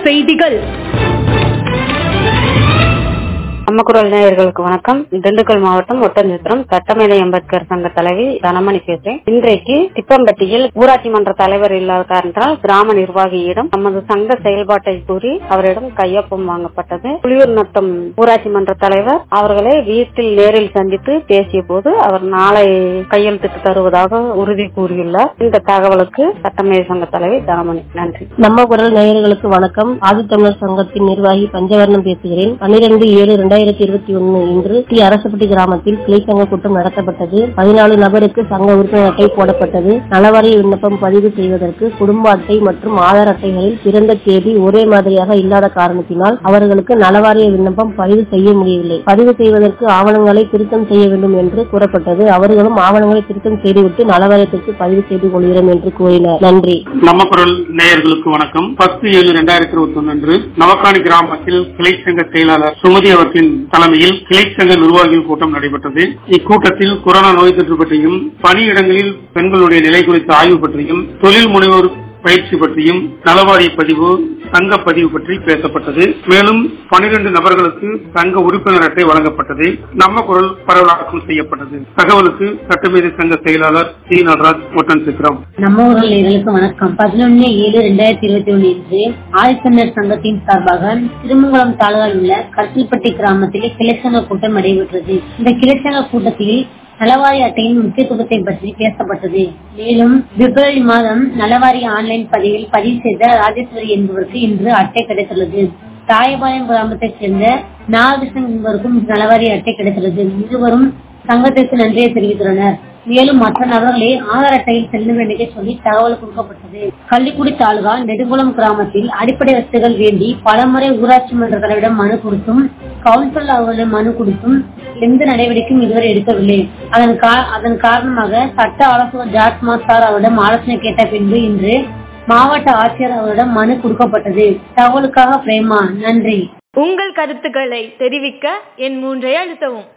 செய்திகள் நம்ம குரல் நேயர்களுக்கு வணக்கம் திண்டுக்கல் மாவட்டம் ஒட்டஞ்சத்திரம் சட்டமேதை அம்பேத்கர் சங்க தலைவி தனமணி பேசுறேன் இன்றைக்கு திப்பம்பட்டியில் ஊராட்சி மன்ற தலைவர் இல்லாத காரணத்தால் கிராம நிர்வாகியிடம் நமது சங்க செயல்பாட்டை கூறி அவரிடம் கையொப்பம் வாங்கப்பட்டது புலியூர் நத்தம் ஊராட்சி மன்ற தலைவர் அவர்களை வீட்டில் நேரில் சந்தித்து பேசிய போது அவர் நாளை கையெழுத்திட்டு தருவதாக உறுதி கூறியுள்ளார் இந்த தகவலுக்கு சட்டமேதை சங்க தலைவி தனமணி நன்றி நம்ம குரல் நேயர்களுக்கு வணக்கம் ஆதித்தமிழர் சங்கத்தின் நிர்வாகி பஞ்சவர்ணம் பேசுகிறேன் பன்னிரண்டு ஏழு இரண்டாயிரத்தி இருபத்தி ஒன்னு இன்று டி அரசப்பட்டி கிராமத்தில் கிளை சங்க கூட்டம் நடத்தப்பட்டது பதினாலு நபருக்கு சங்க உறுப்பினர் அட்டை போடப்பட்டது நலவாரிய விண்ணப்பம் பதிவு செய்வதற்கு குடும்ப அட்டை மற்றும் ஆதார் அட்டைகளில் பிறந்த தேதி ஒரே மாதிரியாக இல்லாத காரணத்தினால் அவர்களுக்கு நலவாரிய விண்ணப்பம் பதிவு செய்ய முடியவில்லை பதிவு செய்வதற்கு ஆவணங்களை திருத்தம் செய்ய வேண்டும் என்று கூறப்பட்டது அவர்களும் ஆவணங்களை திருத்தம் செய்துவிட்டு நலவாரியத்திற்கு பதிவு செய்து கொள்கிறோம் என்று கூறினர் நன்றி நம்ம குரல் நேயர்களுக்கு வணக்கம் பத்து ஏழு இரண்டாயிரத்தி இருபத்தி ஒன்று அன்று நவக்காணி கிராமத்தில் கிளை சங்க செயலாளர் சுமதி அவர்களின் தலைமையில் கிளை சங்க நிர்வாகிகள் கூட்டம் நடைபெற்றது இக்கூட்டத்தில் கொரோனா நோய் தொற்று பற்றியும் பணியிடங்களில் பெண்களுடைய நிலை குறித்த ஆய்வு பற்றியும் தொழில் முனைவோர் பயிற்சி பற்றியும் நலவாரிய பதிவு சங்க பதிவு பற்றி பேசப்பட்டது மேலும் பனிரெண்டு நபர்களுக்கு சங்க உறுப்பினர் அட்டை வழங்கப்பட்டது நம்ம குரல் பரவலாக்கம் செய்யப்பட்டது தகவலுக்கு சட்டமேதை சங்க செயலாளர் சி நடராஜ் ஒட்டன் சித்திரம் நம்ம ஊரில் நேயர்களுக்கு வணக்கம் பதினொன்னு ஏழு ரெண்டாயிரத்தி இருபத்தி ஒன்று இன்று ஆதித்தமிழர் சங்கத்தின் சார்பாக திருமங்கலம் தாலுகாவில் உள்ள கருத்தில்பட்டி கிராமத்தில் கிளைச்சங்க கூட்டம் நடைபெற்றது இந்த கிளைச்சங்க கூட்டத்தில் நலவாரி அட்டையின் முக்கியத்துவத்தை பற்றி பேசப்பட்டது மேலும் பிப்ரவரி மாதம் நலவாரி ஆன்லைன் பதிவில் பதிவு செய்த ராஜேஸ்வரி என்பவருக்கு இன்று அட்டை கிடைத்துள்ளது தாயபாளையம் கிராமத்தைச் சேர்ந்த நாககிருஷ்ணன் என்பவருக்கும் நலவாரி அட்டை கிடைத்துள்ளது இருவரும் சங்கத்திற்கு நன்றியை தெரிவித்துள்ளனர் மேலும் மற்ற நபர்களை ஆதார் அட்டையில் செல்ல வேண்டிய சொல்லி தகவல் கொடுக்கப்பட்டது கள்ளிக்குடி தாலுகா நெடுங்குளம் கிராமத்தில் அடிப்படை வசதிகள் வேண்டி பலமுறை ஊராட்சி மன்ற தலைவரிடம் மனு கொடுத்தும் கவுன்சில் அவர்களிடம் மனு கொடுத்தும் எந்த நடவடிக்கையும் இதுவரை எடுக்கவில்லை அதன் அதன் காரணமாக சட்ட ஆலோசகர் ஜார்ஜ் மாஸ்டார் அவரிடம் ஆலோசனை கேட்ட பின்பு இன்று மாவட்ட ஆட்சியர் அவரிடம் மனு கொடுக்கப்பட்டது தகவலுக்காக பிரேமா நன்றி உங்கள் கருத்துக்களை தெரிவிக்க என் மூன்றை அழுத்தவும்